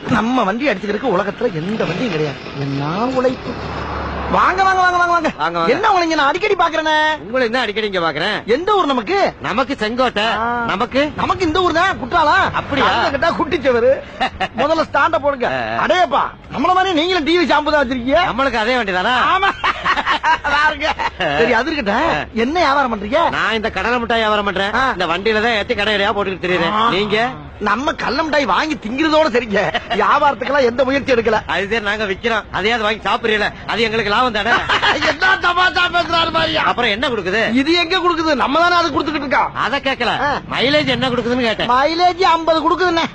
நம்ம வண்டி அடிச்சுக்கிறதுக்கு உலகத்துல எந்த வண்டியும் கிடையாது என்ன உழைப்பு வாங்க வாங்க வாங்க வாங்க வாங்க வாங்க, வாங்க. என்ன உங்களை நான் அடிக்கடி பாக்குறேனே உங்களை என்ன அடிக்கடி இங்க பாக்குறேன் எந்த ஊர் நமக்கு நமக்கு செங்கோட்டை ஆ. நமக்கு நமக்கு இந்த ஊர் தான் குற்றாலா அப்படியா? கேட்டா குட்டிச்சவரு முதல்ல ஸ்டாண்ட போடுங்க ஆ. அடேப்பா நம்மள மாதிரி நீங்களும் டிவி ஷாம்பு தான் வச்சிருக்கீங்க நம்மளுக்கு அதே வண்டிதானா ஆமா பாருங்க. சரி அது இருக்கட்டும் என்ன வியாபாரம் பண்றீங்க நான் இந்த கடலை மிட்டாய் வியாபாரம் பண்றேன் ஆ. இந்த வண்டியில தான் ஏத்தி கடையிலயா போட்டுட்டு தெரியுறேன் நீங்க நம்ம கள்ள மிட்டாய் வாங்கி திங்கிறதோட சரிங்க வியாபாரத்துக்கெல்லாம் எந்த முயற்சி எடுக்கல அது சரி நாங்க விக்கிறோம் அதையாவது வாங்கி சாப்பிடுறீல அது எங்களுக்கு லாபம் தானே என்ன தமாஷா பேசுறாரு மாதிரியா அப்புறம் என்ன கொடுக்குது இது எங்க குடுக்குது நம்ம தானே அது குடுத்துக்கிட்டு இருக்கோம் அத கேட்கல ஆ. மைலேஜ் என்ன கொடுக்குதுன்னு கேட்டேன் மைலேஜ் 50 குடுக்குதுண்ணே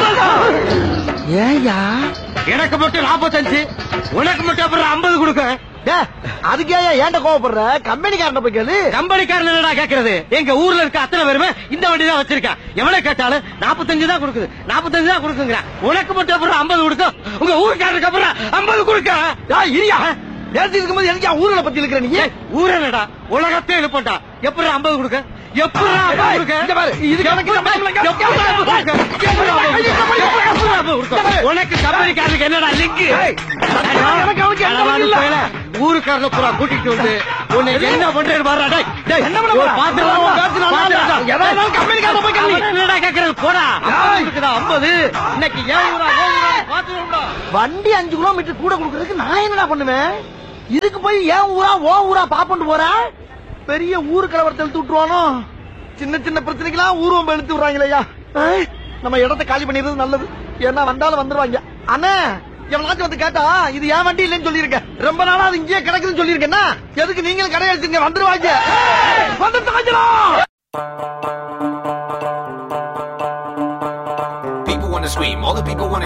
ஏயா எனக்கு மட்டும் நாற்பத்தஞ்சு உனக்கு மட்டும் அப்புறம் ஐம்பது கொடுக்க அதுக்கே ஏன்ட கோவப்படுற கம்பெனிக்காரன போய் கேளு கம்பெனிக்காரன் என்னடா கேக்குறது எங்க ஊர்ல இருக்க அத்தனை பேருமே இந்த வண்டி தான் வச்சிருக்கேன் எவ்வளவு கேட்டாலும் நாற்பத்தஞ்சு தான் கொடுக்குது நாற்பத்தஞ்சு தான் கொடுக்குங்க உனக்கு மட்டும் அப்புறம் ஐம்பது கொடுக்கும் உங்க ஊருக்காரருக்கு அப்புறம் ஐம்பது கொடுக்க ஏய், இரியா பேசி இருக்கும்போது எதுக்கு என் ஊர்ல பத்தி இருக்கிற நீ ஊரனடா உலகத்தை எழுப்பண்டா எப்படி ஐம்பது கொடுக்க எப்படி ஏய், இங்க பாரு, இது கணக்கு நம்ம இல்லைங்க. உனக்கு கம்பெனிக்காரருக்கு என்னடா லிங்க் ஏய், எனக்கு அவனுக்கு எந்த வழி இல்ல. ஊருக்காரன பூரா கூட்டிட்டு வந்து உன்னை என்ன பண்றேன்னு பாருடா டேய் டேய் என்ன பண்ண போற? பாத்துடலாம் உன் பேச்சு நல்லா இல்ல. எதா இருந்தாலும் கம்பெனிக்காரனை போய் கேளு. என்னடா கேக்குறது போடா ஏய். 50 இருக்குதா 50 இன்னைக்கு ஏன் ஊரா ஏன் ஊரா பாத்துடா வண்டி அஞ்சு கிலோமீட்டர் கூட கொடுக்கறதுக்கு நான் என்னடா பண்ணுவேன் இதுக்கு போய் ஏன் ஊரா ஓ ஊரா பாப்பண்டு போற பெரிய ஊரு கலவரத்தை இழுத்து விட்டுருவானோ சின்ன சின்ன பிரச்சனைக்கெல்லாம் ஊர்வம் இழுத்து விடுறாங்களேயா ஏய், நம்ம இடத்தை காலி பண்ணிடுறது நல்லது ஏன்னா வந்தாலும் வந்துருவாங்க அண்ணா எவனாச்சும் வந்து கேட்டா இது ஏன் வண்டி இல்லைன்னு சொல்லியிருக்கேன் ரொம்ப நாளா அது இங்கேயே கிடக்குதுன்னு சொல்லியிருக்கேன்னா எதுக்கு நீங்களும் கடை எடுத்துங்க வந்துருவாங்க வந்து தாங்கிடும் People wanna scream, all the people wanna